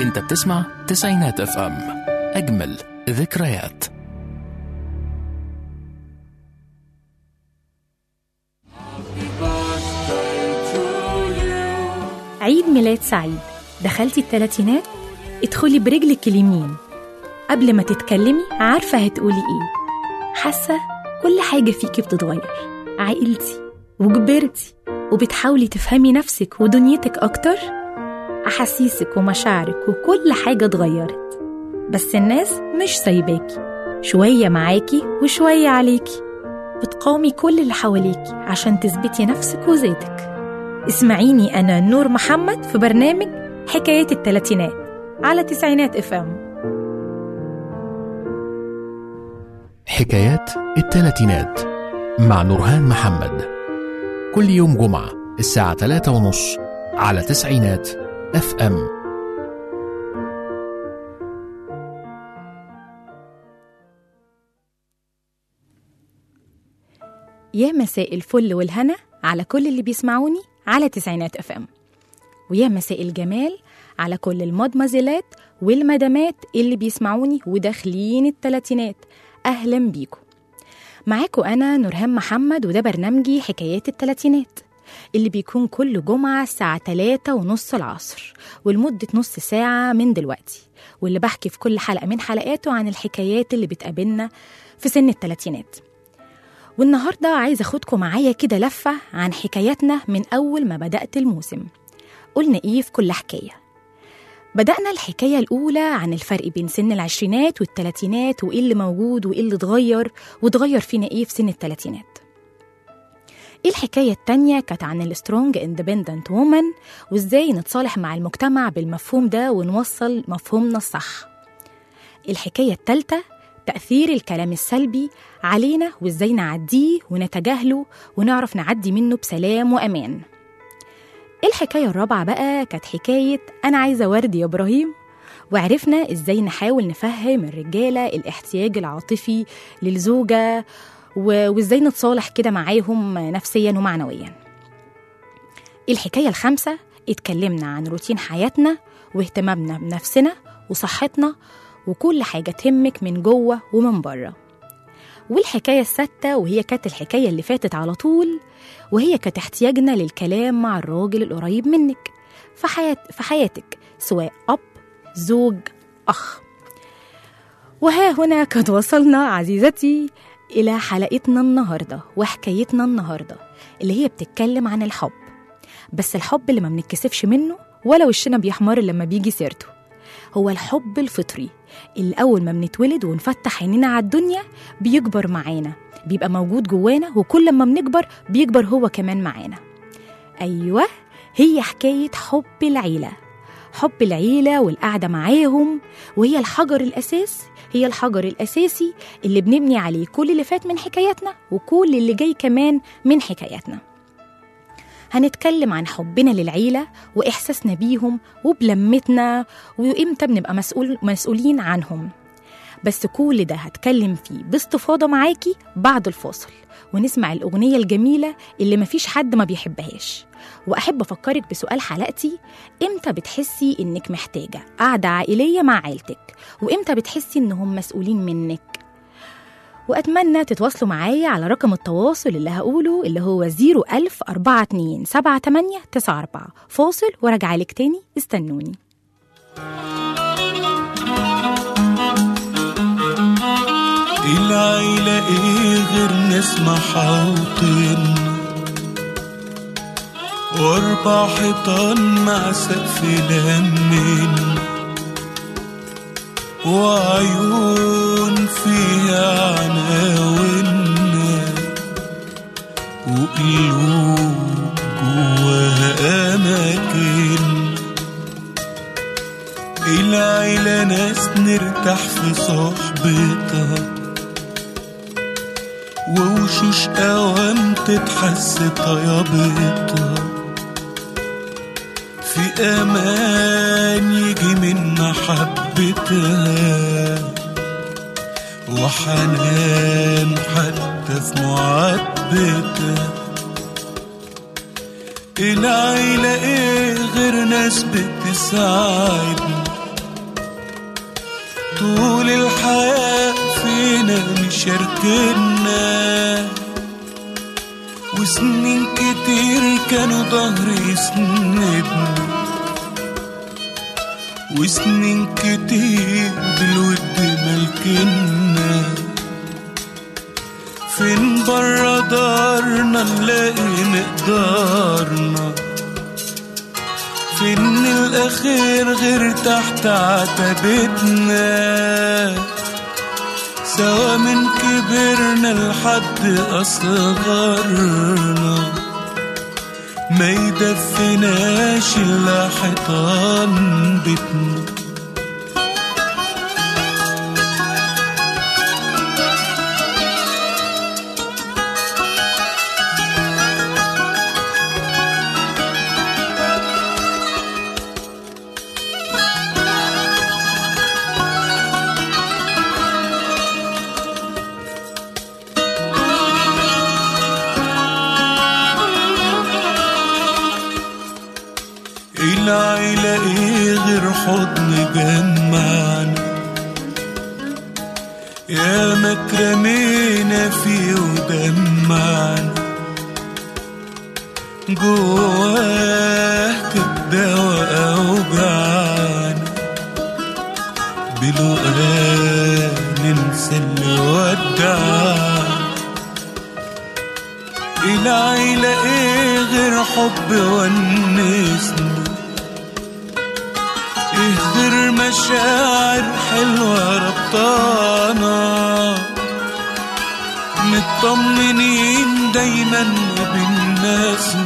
انت بتسمع تسعينات اف ام اجمل ذكريات عيد ميلاد سعيد دخلتي التلاتينات ادخلي برجلك اليمين قبل ما تتكلمي عارفة هتقولي ايه حاسة كل حاجة فيكي بتتغير عقلتي وكبرتي وبتحاولي تفهمي نفسك ودنيتك أكتر أحاسيسك ومشاعرك وكل حاجة اتغيرت بس الناس مش سايباكي شوية معاكي وشوية عليكي بتقاومي كل اللي حواليكي عشان تثبتي نفسك وذاتك اسمعيني أنا نور محمد في برنامج حكايات التلاتينات على تسعينات اف ام حكايات التلاتينات مع نورهان محمد كل يوم جمعة الساعة 3 ونص على تسعينات اف ام يا مساء الفل والهنا على كل اللي بيسمعوني على تسعينات اف ام ويا مساء الجمال على كل المدمزلات والمدامات اللي بيسمعوني وداخلين التلاتينات اهلا بيكم معاكم انا نورهان محمد وده برنامجي حكايات التلاتينات اللي بيكون كل جمعة الساعة 3 ونص العصر ولمدة نص ساعة من دلوقتي واللي بحكي في كل حلقة من حلقاته عن الحكايات اللي بتقابلنا في سن التلاتينات والنهاردة عايزة أخدكم معايا كده لفة عن حكاياتنا من أول ما بدأت الموسم قلنا إيه في كل حكاية بدأنا الحكاية الأولى عن الفرق بين سن العشرينات والتلاتينات وإيه اللي موجود وإيه اللي اتغير واتغير فينا إيه في سن التلاتينات الحكاية التانية كانت عن السترونج اندبندنت وومن وإزاي نتصالح مع المجتمع بالمفهوم ده ونوصل مفهومنا الصح الحكاية التالتة تأثير الكلام السلبي علينا وإزاي نعديه ونتجاهله ونعرف نعدي منه بسلام وأمان الحكاية الرابعة بقى كانت حكاية أنا عايزة ورد يا إبراهيم وعرفنا إزاي نحاول نفهم الرجالة الاحتياج العاطفي للزوجة و- وإزاي نتصالح كده معاهم نفسيا ومعنويا الحكاية الخامسة اتكلمنا عن روتين حياتنا واهتمامنا بنفسنا وصحتنا وكل حاجة تهمك من جوه ومن بره والحكاية الستة وهي كانت الحكاية اللي فاتت على طول وهي كانت احتياجنا للكلام مع الراجل القريب منك في, حياة في حياتك سواء أب زوج أخ وها هنا قد وصلنا عزيزتي إلى حلقتنا النهاردة وحكايتنا النهاردة اللي هي بتتكلم عن الحب بس الحب اللي ما بنتكسفش منه ولا وشنا بيحمر لما بيجي سيرته هو الحب الفطري اللي أول ما بنتولد ونفتح عينينا على الدنيا بيكبر معانا بيبقى موجود جوانا وكل ما بنكبر بيكبر هو كمان معانا أيوة هي حكاية حب العيلة حب العيلة والقعدة معاهم وهي الحجر الأساس هي الحجر الأساسي اللي بنبني عليه كل اللي فات من حكاياتنا وكل اللي جاي كمان من حكاياتنا هنتكلم عن حبنا للعيلة وإحساسنا بيهم وبلمتنا وإمتى بنبقى مسؤول مسؤولين عنهم بس كل ده هتكلم فيه باستفاضة معاكي بعد الفاصل ونسمع الأغنية الجميلة اللي مفيش حد ما بيحبهاش وأحب أفكرك بسؤال حلقتي إمتى بتحسي إنك محتاجة قعدة عائلية مع عيلتك وإمتى بتحسي إنهم مسؤولين منك وأتمنى تتواصلوا معايا على رقم التواصل اللي هقوله اللي هو 01000 42 78 94 فاصل وراجعة لك تاني استنوني العيلة ايه غير ناس محاوطين واربع حيطان مع سقف لمين وعيون فيها عناوين وقلوب جواها أماكن العيلة ناس نرتاح في صحبتها ووشوش قوام تتحس طيابتها في امان يجي من محبتها وحنان حتى في معاتبتها العيلة ايه غير ناس بتساعدنا طول الحياة فينا مشاركنا وسنين كتير كانوا ظهري يسندنا وسنين كتير بالود ملكنا فين برا دارنا نلاقي مقدارنا فين الأخير غير تحت عتبتنا سوا من كبرنا لحد أصغرنا ما يدفناش إلا حيطان بيتنا العيلة ايه غير حضن جمعنا يا مكرمينا فيه ودمعنا جواه كده وأوجعنا بلقاه ننسى اللي ودعنا العيلة ايه غير حب ونسنا ايه غير مشاعر حلوة ربطانا مطمنين دايما بالناس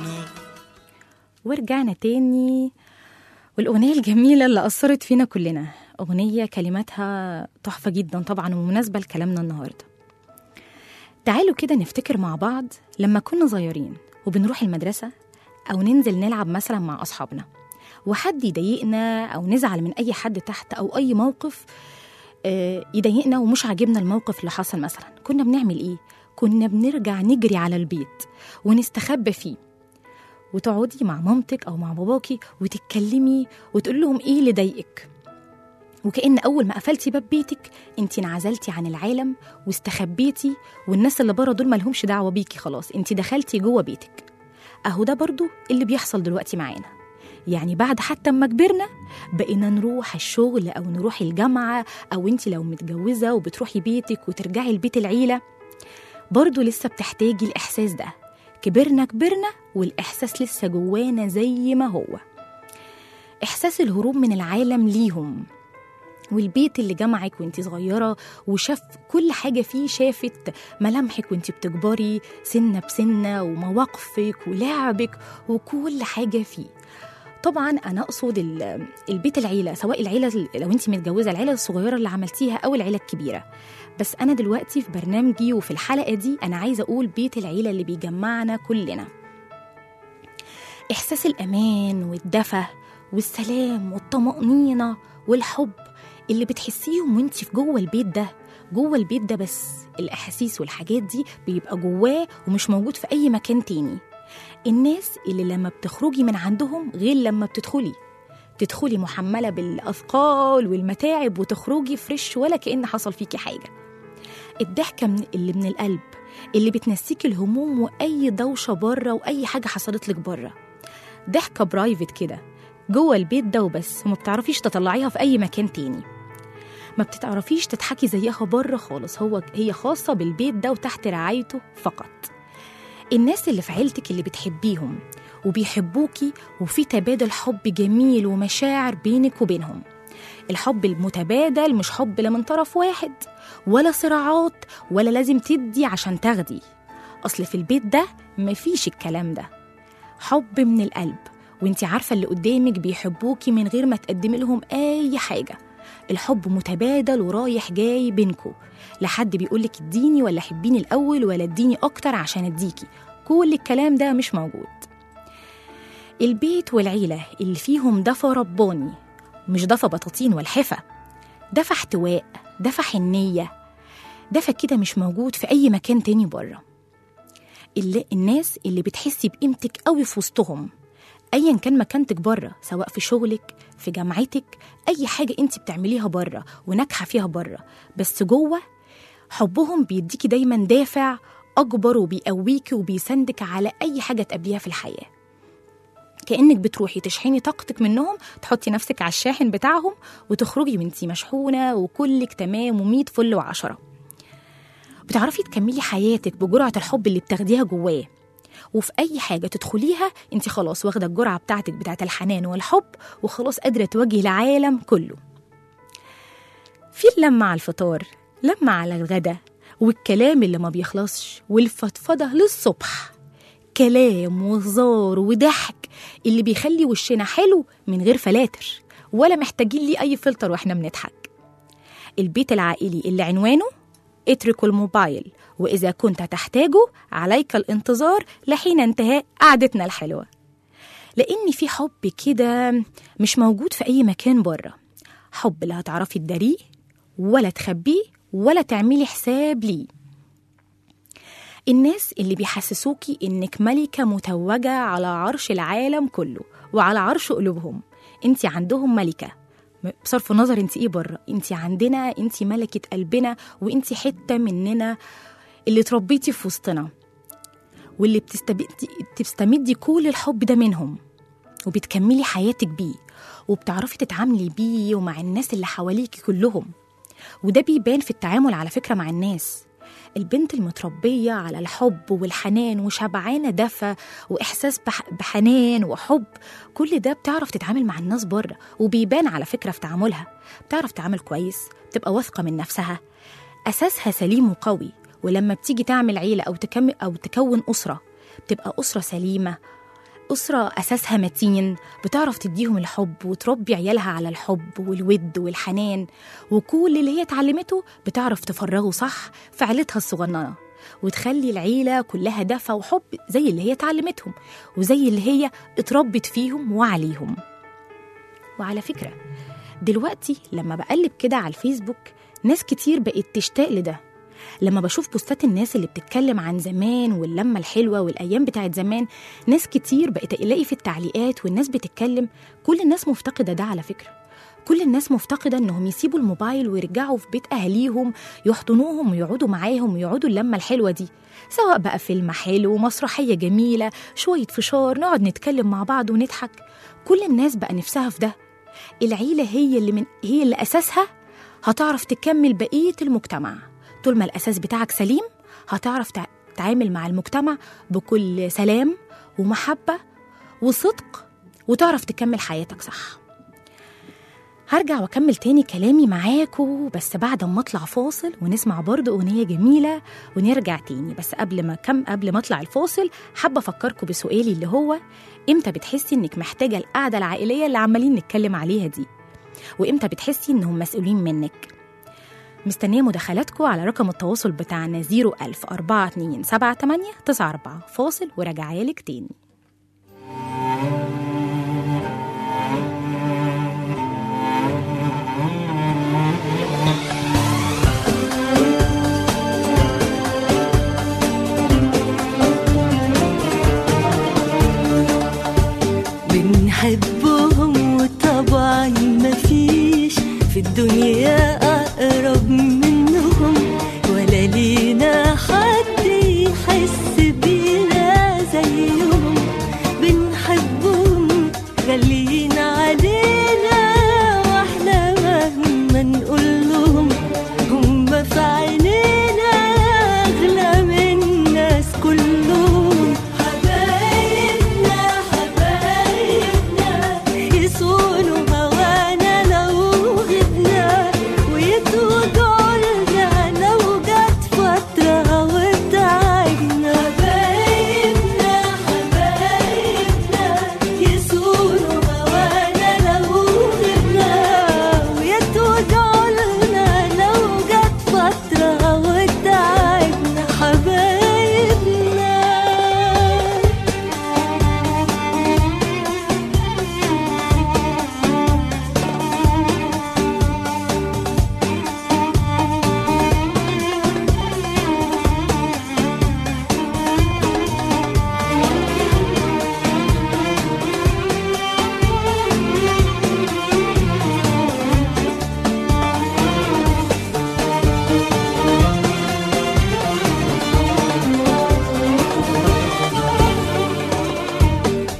ورجعنا تاني والأغنية الجميلة اللي أثرت فينا كلنا أغنية كلماتها تحفة جدا طبعا ومناسبة لكلامنا النهاردة تعالوا كده نفتكر مع بعض لما كنا صغيرين وبنروح المدرسة أو ننزل نلعب مثلا مع أصحابنا وحد يضايقنا أو نزعل من أي حد تحت أو أي موقف آه، يضايقنا ومش عاجبنا الموقف اللي حصل مثلا كنا بنعمل إيه؟ كنا بنرجع نجري على البيت ونستخبى فيه وتقعدي مع مامتك أو مع باباكي وتتكلمي وتقول لهم إيه اللي ضايقك وكأن أول ما قفلتي باب بيتك انت انعزلتي عن العالم واستخبيتي والناس اللي بره دول مالهمش دعوة بيكي خلاص انت دخلتي جوه بيتك أهو ده برضو اللي بيحصل دلوقتي معانا يعني بعد حتى اما كبرنا بقينا نروح الشغل او نروح الجامعه او انت لو متجوزه وبتروحي بيتك وترجعي لبيت العيله برضو لسه بتحتاجي الاحساس ده كبرنا كبرنا والاحساس لسه جوانا زي ما هو احساس الهروب من العالم ليهم والبيت اللي جمعك وانت صغيرة وشاف كل حاجة فيه شافت ملامحك وانت بتكبري سنة بسنة ومواقفك ولعبك وكل حاجة فيه طبعا انا اقصد ال- البيت العيله سواء العيله لو انت متجوزه العيله الصغيره اللي عملتيها او العيله الكبيره بس انا دلوقتي في برنامجي وفي الحلقه دي انا عايزه اقول بيت العيله اللي بيجمعنا كلنا احساس الامان والدفى والسلام والطمانينه والحب اللي بتحسيهم وانت في جوه البيت ده جوه البيت ده بس الاحاسيس والحاجات دي بيبقى جواه ومش موجود في اي مكان تاني الناس اللي لما بتخرجي من عندهم غير لما بتدخلي تدخلي محملة بالأثقال والمتاعب وتخرجي فريش ولا كأن حصل فيكي حاجة الضحكة من اللي من القلب اللي بتنسيكي الهموم وأي دوشة بره وأي حاجة حصلت لك بره ضحكة برايفت كده جوه البيت ده وبس وما بتعرفيش تطلعيها في أي مكان تاني ما بتعرفيش تضحكي زيها بره خالص هو هي خاصة بالبيت ده وتحت رعايته فقط الناس اللي في عيلتك اللي بتحبيهم وبيحبوكي وفي تبادل حب جميل ومشاعر بينك وبينهم الحب المتبادل مش حب لا من طرف واحد ولا صراعات ولا لازم تدي عشان تاخدي أصل في البيت ده مفيش الكلام ده حب من القلب وانت عارفة اللي قدامك بيحبوكي من غير ما تقدمي لهم أي حاجة الحب متبادل ورايح جاي بينكو لحد بيقولك اديني ولا حبيني الأول ولا اديني أكتر عشان اديكي كل الكلام ده مش موجود البيت والعيلة اللي فيهم دفى رباني مش دفى بطاطين والحفة دفى احتواء دفى حنية دفى كده مش موجود في أي مكان تاني بره اللي الناس اللي بتحسي بقيمتك قوي في وسطهم ايا كان مكانتك بره سواء في شغلك في جامعتك اي حاجه انت بتعمليها بره وناجحه فيها بره بس جوه حبهم بيديكي دايما دافع اكبر وبيقويكي وبيساندك على اي حاجه تقابليها في الحياه كانك بتروحي تشحني طاقتك منهم تحطي نفسك على الشاحن بتاعهم وتخرجي وانتي مشحونه وكلك تمام وميت فل وعشرة بتعرفي تكملي حياتك بجرعه الحب اللي بتاخديها جواه وفي اي حاجه تدخليها انت خلاص واخده الجرعه بتاعتك بتاعت الحنان والحب وخلاص قادره تواجهي العالم كله في اللمة على الفطار لمة على الغدا والكلام اللي ما بيخلصش والفضفضة للصبح كلام وهزار وضحك اللي بيخلي وشنا حلو من غير فلاتر ولا محتاجين ليه أي فلتر وإحنا بنضحك البيت العائلي اللي عنوانه اتركوا الموبايل وإذا كنت تحتاجه عليك الانتظار لحين انتهاء قعدتنا الحلوة لأن في حب كده مش موجود في أي مكان بره حب لا هتعرفي تداريه ولا تخبيه ولا تعملي حساب ليه الناس اللي بيحسسوكي إنك ملكة متوجة على عرش العالم كله وعلى عرش قلوبهم انت عندهم ملكة بصرف النظر انت ايه بره انت عندنا انت ملكة قلبنا وانت حتة مننا اللي تربيتي في وسطنا واللي بتستمدي, بتستمدي كل الحب ده منهم وبتكملي حياتك بيه وبتعرفي تتعاملي بيه ومع الناس اللي حواليكي كلهم وده بيبان في التعامل على فكرة مع الناس البنت المتربية على الحب والحنان وشبعانة دفى وإحساس بح- بحنان وحب كل ده بتعرف تتعامل مع الناس بره وبيبان على فكرة في تعاملها بتعرف تعمل كويس بتبقى واثقة من نفسها أساسها سليم وقوي ولما بتيجي تعمل عيلة أو تكمل أو تكون أسرة بتبقى أسرة سليمة أسرة أساسها متين بتعرف تديهم الحب وتربي عيالها على الحب والود والحنان وكل اللي هي اتعلمته بتعرف تفرغه صح في عيلتها الصغننة وتخلي العيلة كلها دفى وحب زي اللي هي اتعلمتهم وزي اللي هي اتربت فيهم وعليهم وعلى فكرة دلوقتي لما بقلب كده على الفيسبوك ناس كتير بقت تشتاق لده لما بشوف بوستات الناس اللي بتتكلم عن زمان واللمة الحلوة والأيام بتاعت زمان ناس كتير بقت ألاقي في التعليقات والناس بتتكلم كل الناس مفتقدة ده على فكرة كل الناس مفتقدة إنهم يسيبوا الموبايل ويرجعوا في بيت أهاليهم يحضنوهم ويقعدوا معاهم ويقعدوا اللمة الحلوة دي سواء بقى فيلم حلو مسرحية جميلة شوية فشار نقعد نتكلم مع بعض ونضحك كل الناس بقى نفسها في ده العيلة هي اللي من هي اللي أساسها هتعرف تكمل بقية المجتمع طول ما الأساس بتاعك سليم هتعرف تع- تتعامل مع المجتمع بكل سلام ومحبة وصدق وتعرف تكمل حياتك صح هرجع واكمل تاني كلامي معاكم بس بعد ما اطلع فاصل ونسمع برضه اغنيه جميله ونرجع تاني بس قبل ما كم قبل ما اطلع الفاصل حابه افكركم بسؤالي اللي هو امتى بتحسي انك محتاجه القعده العائليه اللي عمالين نتكلم عليها دي وامتى بتحسي انهم مسؤولين منك مستنية مداخلاتكم على رقم التواصل بتاعنا 01000 4278 94 فاصل وراجعالك تاني بنحبهم وطبعا مفيش في الدنيا أقرب منهم ولا لينا حد يحس بينا زيهم بنحبهم غاليين علينا واحنا مهما نقول لهم هم في عينينا أغلى من الناس كلهم حبايبنا حبايبنا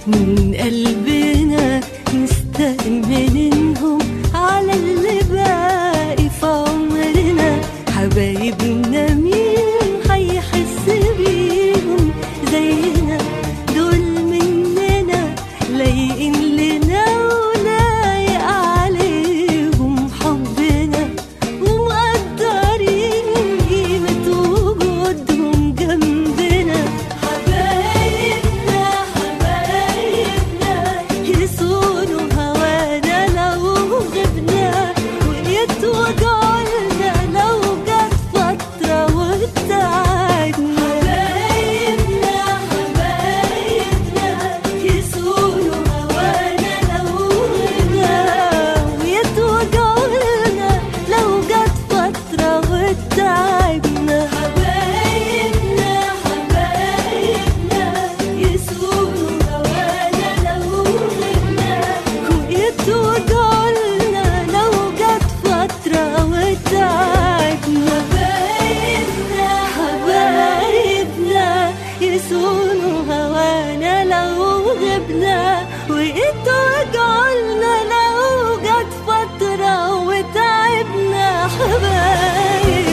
من قلبنا مستأمنينهم على اللي باقي في عمرنا حبايبنا مين هيحس بيهم زينا دول مننا لايقين لنا ولايق عليهم حبنا ومقدرين قيمة وجودهم جنبنا حبايبنا حبايبنا يصونوا هوانا لو غبنا ويتوجعلنا لو جت فترة وتعبنا حبايبنا حبايبنا يصونوا هوانا لو غبنا ويتوجعلنا لو جت فترة وتعبنا حبايبنا حبايبنا يصونوا هوانا لو غبنا ويتوجعلنا لو جت فترة وتعبنا حبايبنا حبايبنا يصونوا هوانا لو غبنا ويتوجعلنا لو جت فترة وتعبنا حبايبنا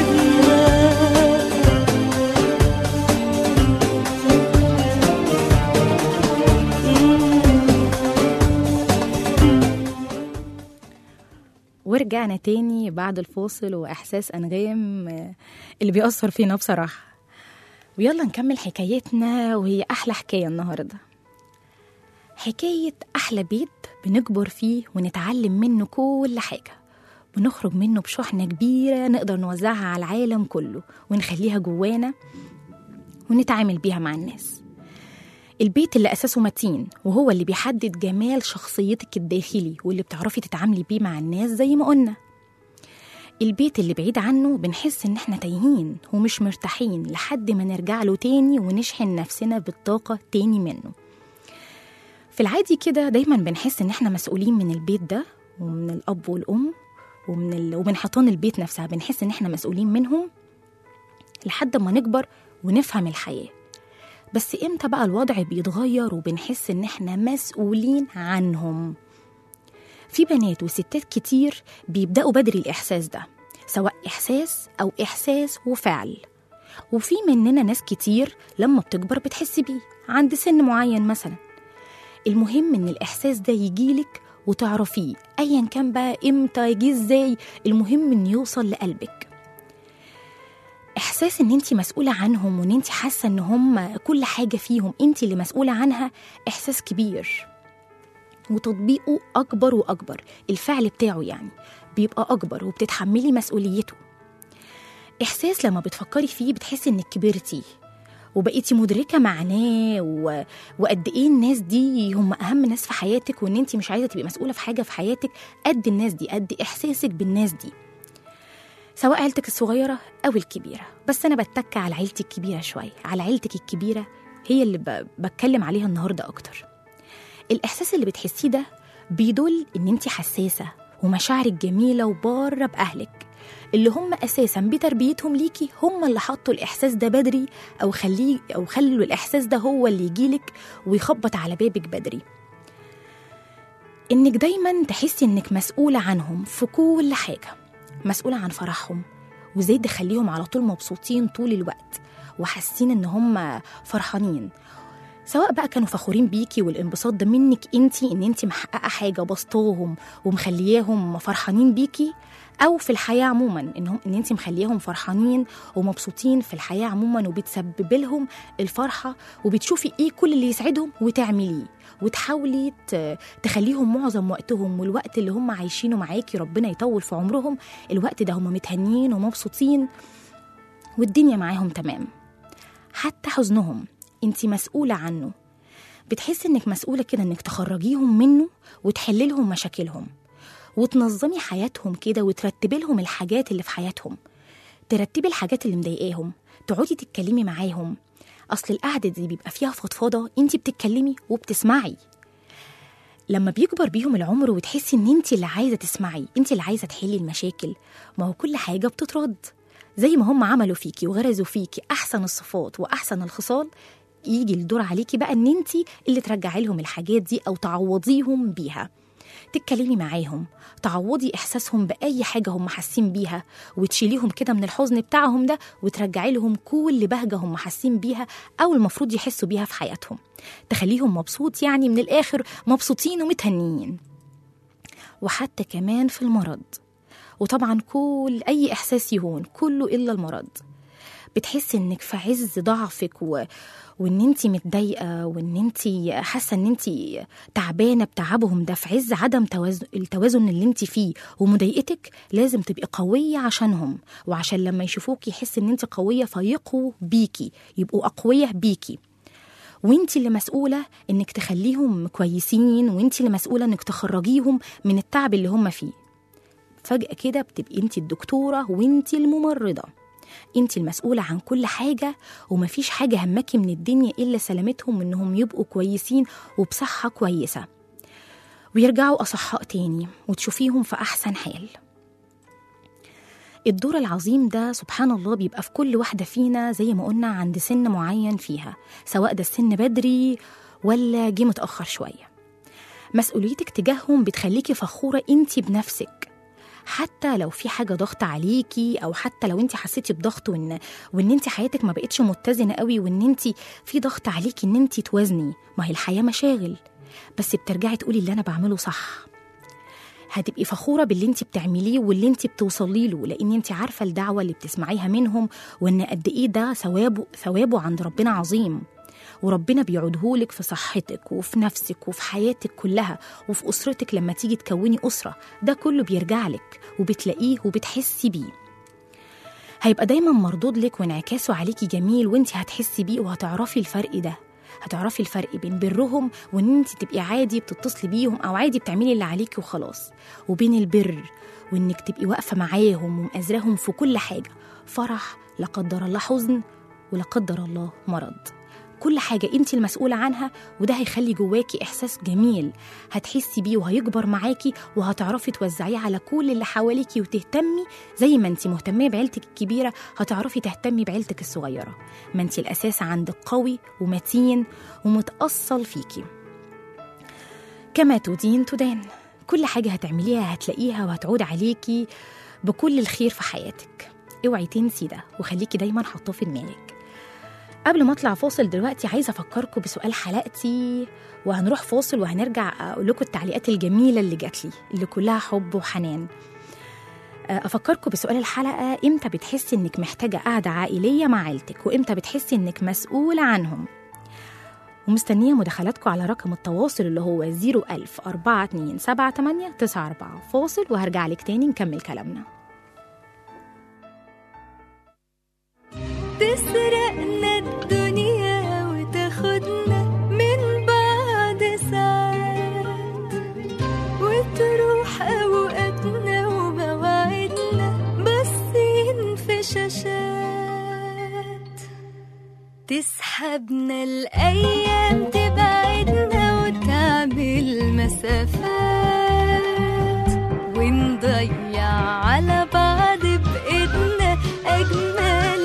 ورجعنا تاني بعد الفاصل وإحساس أنغام آه، اللي بيأثر فينا بصراحة ويلا نكمل حكايتنا وهي أحلى حكاية النهاردة حكاية أحلى بيت بنكبر فيه ونتعلم منه كل حاجة بنخرج منه بشحنة كبيرة نقدر نوزعها على العالم كله ونخليها جوانا ونتعامل بيها مع الناس البيت اللي أساسه متين وهو اللي بيحدد جمال شخصيتك الداخلي واللي بتعرفي تتعاملي بيه مع الناس زي ما قلنا البيت اللي بعيد عنه بنحس إن إحنا تايهين ومش مرتاحين لحد ما نرجع له تاني ونشحن نفسنا بالطاقة تاني منه في العادي كده دايما بنحس إن إحنا مسؤولين من البيت ده ومن الأب والأم ومن ال... ومن حيطان البيت نفسها بنحس إن إحنا مسؤولين منهم لحد ما نكبر ونفهم الحياة بس امتى بقى الوضع بيتغير وبنحس ان احنا مسؤولين عنهم في بنات وستات كتير بيبدأوا بدري الإحساس ده سواء إحساس أو إحساس وفعل وفي مننا ناس كتير لما بتكبر بتحس بيه عند سن معين مثلا المهم ان الإحساس ده يجيلك وتعرفيه أيا كان بقى امتى يجي ازاي المهم ان يوصل لقلبك احساس ان انت مسؤوله عنهم وان انت حاسه ان هم كل حاجه فيهم انت اللي مسؤوله عنها احساس كبير وتطبيقه اكبر واكبر الفعل بتاعه يعني بيبقى اكبر وبتتحملي مسؤوليته احساس لما بتفكري فيه بتحسي انك كبرتي وبقيتي مدركه معناه و... وقد ايه الناس دي هم اهم ناس في حياتك وان انت مش عايزه تبقي مسؤوله في حاجه في حياتك قد الناس دي قد احساسك بالناس دي سواء عيلتك الصغيرة أو الكبيرة بس أنا بتك على عيلتي الكبيرة شوية على عيلتك الكبيرة هي اللي ب... بتكلم عليها النهاردة أكتر الإحساس اللي بتحسيه ده بيدل إن أنت حساسة ومشاعرك جميلة وبارة بأهلك اللي هم أساسا بتربيتهم ليكي هم اللي حطوا الإحساس ده بدري أو خليه أو خلوا الإحساس ده هو اللي يجيلك ويخبط على بابك بدري إنك دايما تحسي إنك مسؤولة عنهم في كل حاجة مسؤولة عن فرحهم وازاي تخليهم على طول مبسوطين طول الوقت وحاسين ان هم فرحانين سواء بقى كانوا فخورين بيكي والانبساط ده منك انتي ان انتي محققه حاجه بسطاهم ومخلياهم فرحانين بيكي او في الحياه عموما انهم ان انتي مخلياهم فرحانين ومبسوطين في الحياه عموما وبتسبب لهم الفرحه وبتشوفي ايه كل اللي يسعدهم وتعمليه وتحاولي ت- تخليهم معظم وقتهم والوقت اللي هم عايشينه معاكي ربنا يطول في عمرهم الوقت ده هم متهنين ومبسوطين والدنيا معاهم تمام حتى حزنهم انت مسؤولة عنه بتحسي انك مسؤولة كده انك تخرجيهم منه وتحلي لهم مشاكلهم وتنظمي حياتهم كده وترتبي لهم الحاجات اللي في حياتهم ترتبي الحاجات اللي مضايقاهم تقعدي تتكلمي معاهم اصل القعده دي بيبقى فيها فضفضه انت بتتكلمي وبتسمعي لما بيكبر بيهم العمر وتحسي ان انت اللي عايزه تسمعي انت اللي عايزه تحلي المشاكل ما هو كل حاجه بتترد زي ما هم عملوا فيكي وغرزوا فيكي احسن الصفات واحسن الخصال يجي الدور عليكي بقى ان انت اللي ترجعي لهم الحاجات دي او تعوضيهم بيها تتكلمي معاهم تعوضي احساسهم باي حاجه هم حاسين بيها وتشيليهم كده من الحزن بتاعهم ده وترجعي لهم كل بهجه هم حاسين بيها او المفروض يحسوا بيها في حياتهم تخليهم مبسوط يعني من الاخر مبسوطين ومتهنيين وحتى كمان في المرض وطبعا كل اي احساس يهون كله الا المرض بتحسي انك في عز ضعفك و... وان انت متضايقه وان انت حاسه ان انت تعبانه بتعبهم ده في عز عدم توازن التوازن اللي انت فيه ومضايقتك لازم تبقي قويه عشانهم وعشان لما يشوفوكي يحس ان انت قويه فيقوا بيكي يبقوا اقوياء بيكي وانت اللي مسؤوله انك تخليهم كويسين وانت اللي مسؤوله انك تخرجيهم من التعب اللي هم فيه فجاه كده بتبقي انت الدكتوره وانت الممرضه انت المسؤولة عن كل حاجة ومفيش حاجة همكي من الدنيا إلا سلامتهم وإنهم يبقوا كويسين وبصحة كويسة ويرجعوا أصحاء تاني وتشوفيهم في أحسن حال الدور العظيم ده سبحان الله بيبقى في كل واحدة فينا زي ما قلنا عند سن معين فيها سواء ده السن بدري ولا جه متأخر شوية مسؤوليتك تجاههم بتخليكي فخورة انت بنفسك حتى لو في حاجه ضغط عليكي او حتى لو انت حسيتي بضغط وان وان انت حياتك ما بقتش متزنه قوي وان انت في ضغط عليكي ان انت توازني ما هي الحياه مشاغل بس بترجعي تقولي اللي انا بعمله صح هتبقي فخوره باللي انت بتعمليه واللي انت بتوصلي له لان انت عارفه الدعوه اللي بتسمعيها منهم وان قد ايه ده ثوابه ثوابه عند ربنا عظيم وربنا بيعودهولك في صحتك وفي نفسك وفي حياتك كلها وفي أسرتك لما تيجي تكوني أسرة ده كله بيرجع لك وبتلاقيه وبتحسي بيه هيبقى دايما مردود لك وانعكاسه عليكي جميل وانت هتحسي بيه وهتعرفي الفرق ده هتعرفي الفرق بين برهم وان انت تبقي عادي بتتصلي بيهم او عادي بتعملي اللي عليكي وخلاص وبين البر وانك تبقي واقفه معاهم ومأزراهم في كل حاجه فرح لا قدر الله حزن ولا قدر الله مرض كل حاجة انت المسؤولة عنها وده هيخلي جواكي إحساس جميل هتحسي بيه وهيكبر معاكي وهتعرفي توزعيه على كل اللي حواليكي وتهتمي زي ما انت مهتمية بعيلتك الكبيرة هتعرفي تهتمي بعيلتك الصغيرة ما انت الأساس عندك قوي ومتين ومتأصل فيكي كما تدين تدان كل حاجة هتعمليها هتلاقيها وهتعود عليكي بكل الخير في حياتك اوعي تنسي ده وخليكي دايما حاطاه في دماغك قبل ما اطلع فاصل دلوقتي عايزه افكركم بسؤال حلقتي وهنروح فاصل وهنرجع اقول لكم التعليقات الجميله اللي جات لي اللي كلها حب وحنان افكركم بسؤال الحلقه امتى بتحسي انك محتاجه قعده عائليه مع عيلتك وامتى بتحسي انك مسؤوله عنهم ومستنية مداخلاتكم على رقم التواصل اللي هو 01000 4278 94 فاصل وهرجع لك تاني نكمل كلامنا تسرقنا الدنيا وتاخدنا من بعد ساعات وتروح أوقاتنا ومواعيدنا باصين في شاشات تسحبنا الأيام تبعدنا وتعمل مسافات ونضيع على بعض بإيدنا أجمل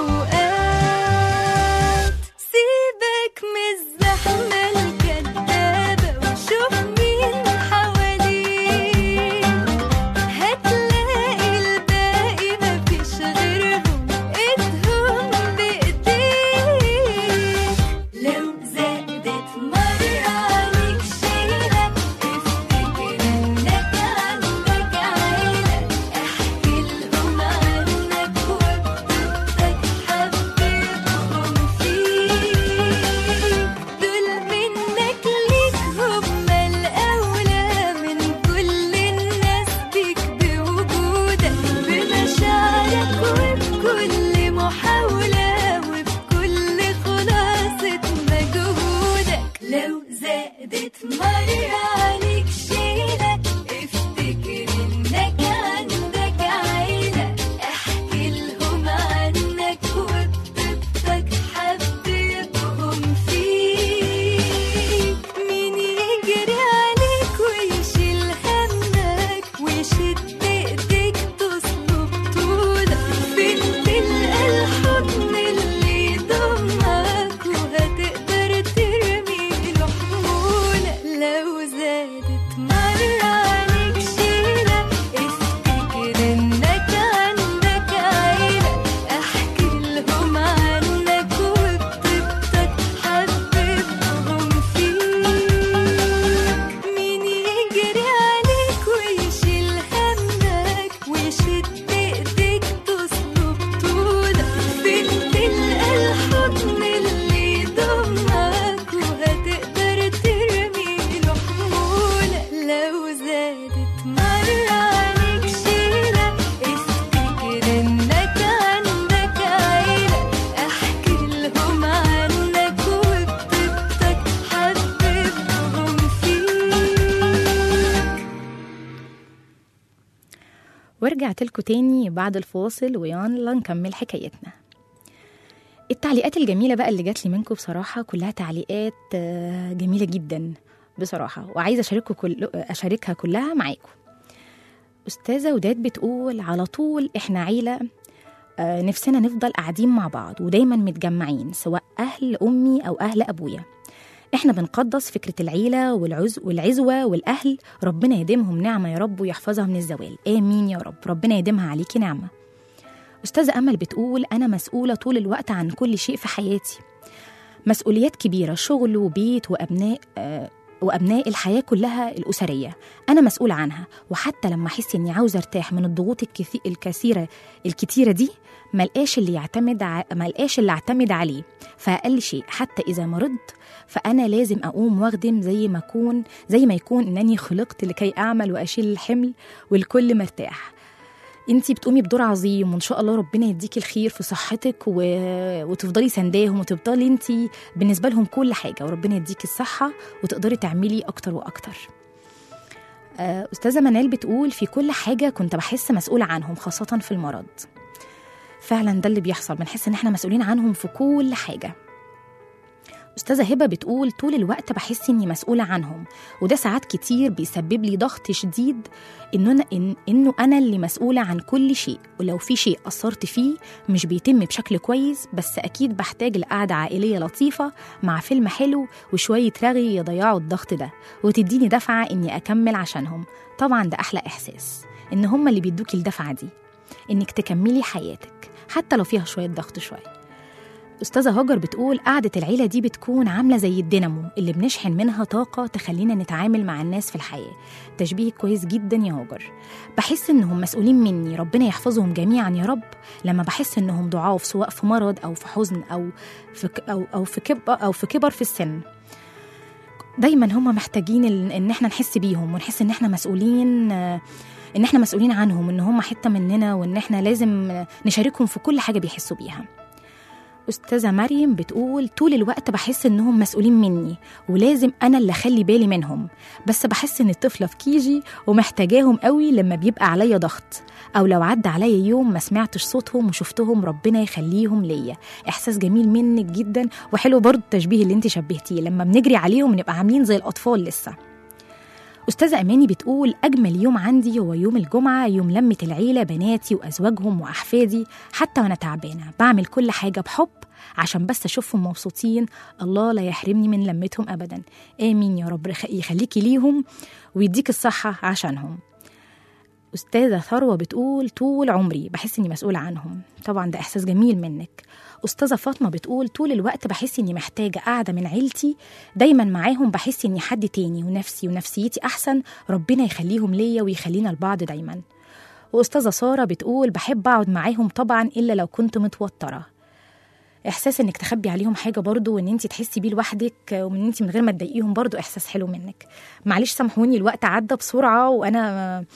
أوقات سيبك من الزحمة الكدابة وشوف مين حواليك هتلاقي الباقي مفيش غيرهم ايدهم بايديك لو زادت مرة عليك شيلة افتكر انك عندك عيلة ورجعت لكم تاني بعد الفاصل ويلا نكمل حكايتنا التعليقات الجميلة بقى اللي جات لي منكم بصراحة كلها تعليقات آه، جميلة جدا بصراحة وعايزة أشارككم كل... أشاركها كلها معاكم أستاذة وداد بتقول على طول إحنا عيلة آه، نفسنا نفضل قاعدين مع بعض ودايما متجمعين سواء أهل أمي أو أهل أبويا احنا بنقدس فكرة العيلة والعز والعزوة والأهل ربنا يديمهم نعمة يا رب ويحفظها من الزوال آمين يا رب ربنا يديمها عليكي نعمة أستاذة أمل بتقول أنا مسؤولة طول الوقت عن كل شيء في حياتي مسؤوليات كبيرة شغل وبيت وأبناء آه وأبناء الحياة كلها الأسرية أنا مسؤولة عنها وحتى لما أحس إني عاوزة أرتاح من الضغوط الكثي- الكثيرة الكتيرة دي ملقاش اللي يعتمد ع... ملقاش اللي أعتمد عليه فأقل شيء حتى إذا مرضت فأنا لازم أقوم وأخدم زي ما أكون زي ما يكون إنني خلقت لكي أعمل وأشيل الحمل والكل مرتاح انتي بتقومي بدور عظيم وان شاء الله ربنا يديكي الخير في صحتك و... وتفضلي سنداهم وتفضلي انتي بالنسبه لهم كل حاجه وربنا يديكي الصحه وتقدري تعملي اكتر واكتر آه، استاذه منال بتقول في كل حاجه كنت بحس مسؤوله عنهم خاصه في المرض فعلا ده اللي بيحصل بنحس ان احنا مسؤولين عنهم في كل حاجه أستاذة هبة بتقول طول الوقت بحس إني مسؤولة عنهم وده ساعات كتير بيسبب لي ضغط شديد إنه أنا إن إنه أنا اللي مسؤولة عن كل شيء ولو في شيء قصرت فيه مش بيتم بشكل كويس بس أكيد بحتاج لقعدة عائلية لطيفة مع فيلم حلو وشوية رغي يضيعوا الضغط ده وتديني دفعة إني أكمل عشانهم طبعا ده أحلى إحساس إن هما اللي بيدوكي الدفعة دي إنك تكملي حياتك حتى لو فيها شوية ضغط شوية أستاذة هاجر بتقول قعدة العيلة دي بتكون عاملة زي الدينامو اللي بنشحن منها طاقة تخلينا نتعامل مع الناس في الحياة تشبيه كويس جدا يا هاجر بحس إنهم مسؤولين مني ربنا يحفظهم جميعا يا رب لما بحس إنهم ضعاف سواء في مرض أو في حزن أو في ك- أو أو في كبر أو في كبر في السن دايما هم محتاجين ال- ان احنا نحس بيهم ونحس ان احنا مسؤولين آه، ان احنا مسؤولين عنهم ان هم حته مننا وان احنا لازم آه، نشاركهم في كل حاجه بيحسوا بيها أستاذة مريم بتقول طول الوقت بحس إنهم مسؤولين مني ولازم أنا اللي أخلي بالي منهم بس بحس إن الطفلة في كيجي ومحتاجاهم قوي لما بيبقى عليا ضغط أو لو عدى عليا يوم ما سمعتش صوتهم وشفتهم ربنا يخليهم ليا إحساس جميل منك جدا وحلو برضه التشبيه اللي انت شبهتيه لما بنجري عليهم نبقى عاملين زي الأطفال لسه أستاذة أماني بتقول أجمل يوم عندي هو يوم الجمعة يوم لمة العيلة بناتي وأزواجهم وأحفادي حتى وأنا تعبانة بعمل كل حاجة بحب عشان بس أشوفهم مبسوطين الله لا يحرمني من لمتهم أبدا آمين يا رب يخ- يخليكي ليهم ويديك الصحة عشانهم أستاذة ثروة بتقول طول عمري بحس إني مسؤولة عنهم طبعا ده إحساس جميل منك أستاذة فاطمة بتقول طول الوقت بحس إني محتاجة قاعدة من عيلتي دايما معاهم بحس إني حد تاني ونفسي ونفسيتي أحسن ربنا يخليهم ليا ويخلينا لبعض دايما وأستاذة سارة بتقول بحب أقعد معاهم طبعا إلا لو كنت متوترة احساس انك تخبي عليهم حاجه برضو وان انت تحسي بيه لوحدك وان انت من غير ما تضايقيهم برضو احساس حلو منك معلش سامحوني الوقت عدى بسرعه وانا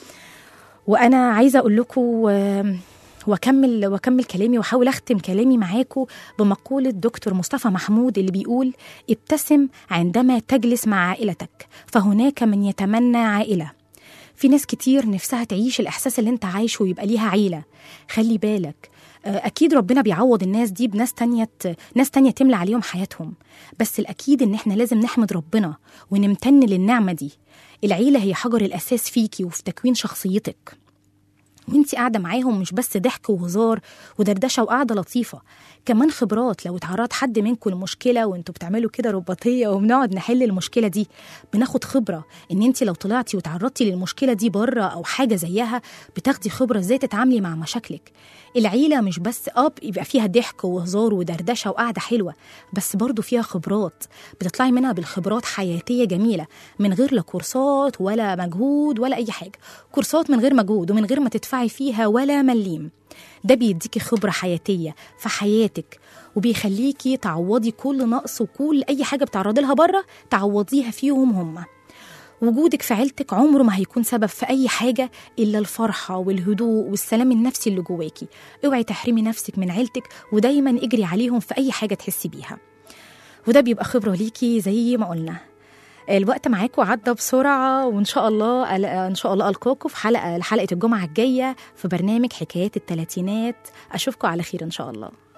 وانا عايزه اقول لكم آه، واكمل واكمل كلامي واحاول اختم كلامي معاكم بمقوله دكتور مصطفى محمود اللي بيقول ابتسم عندما تجلس مع عائلتك فهناك من يتمنى عائله في ناس كتير نفسها تعيش الإحساس اللي أنت عايشه ويبقى ليها عيلة خلي بالك آه، أكيد ربنا بيعوض الناس دي بناس تانية ت- ناس تانية تملى عليهم حياتهم بس الأكيد إن إحنا لازم نحمد ربنا ونمتن للنعمة دي العيلة هي حجر الأساس فيكي وفي تكوين شخصيتك وانتي قاعدة معاهم مش بس ضحك وهزار ودردشة وقعدة لطيفة كمان خبرات لو اتعرض حد منكم لمشكلة وانتوا بتعملوا كده رباطية وبنقعد نحل المشكلة دي بناخد خبرة ان انتي لو طلعتي وتعرضتي للمشكلة دي بره او حاجة زيها بتاخدي خبرة ازاي تتعاملي مع مشاكلك العيلة مش بس اب يبقى فيها ضحك وهزار ودردشة وقعدة حلوة بس برضو فيها خبرات بتطلعي منها بالخبرات حياتية جميلة من غير لا كورسات ولا مجهود ولا أي حاجة كورسات من غير مجهود ومن غير ما تدفعي فيها ولا مليم ده بيديكي خبرة حياتية في حياتك وبيخليكي تعوضي كل نقص وكل أي حاجة بتعرضي لها بره تعوضيها فيهم هما وجودك في عيلتك عمره ما هيكون سبب في أي حاجة إلا الفرحة والهدوء والسلام النفسي اللي جواكي اوعي تحرمي نفسك من عيلتك ودايما اجري عليهم في أي حاجة تحسي بيها وده بيبقى خبرة ليكي زي ما قلنا الوقت معاكم عدى بسرعة وإن شاء الله إن شاء الله ألقاكم في حلقة حلقة الجمعة الجاية في برنامج حكايات التلاتينات أشوفكم على خير إن شاء الله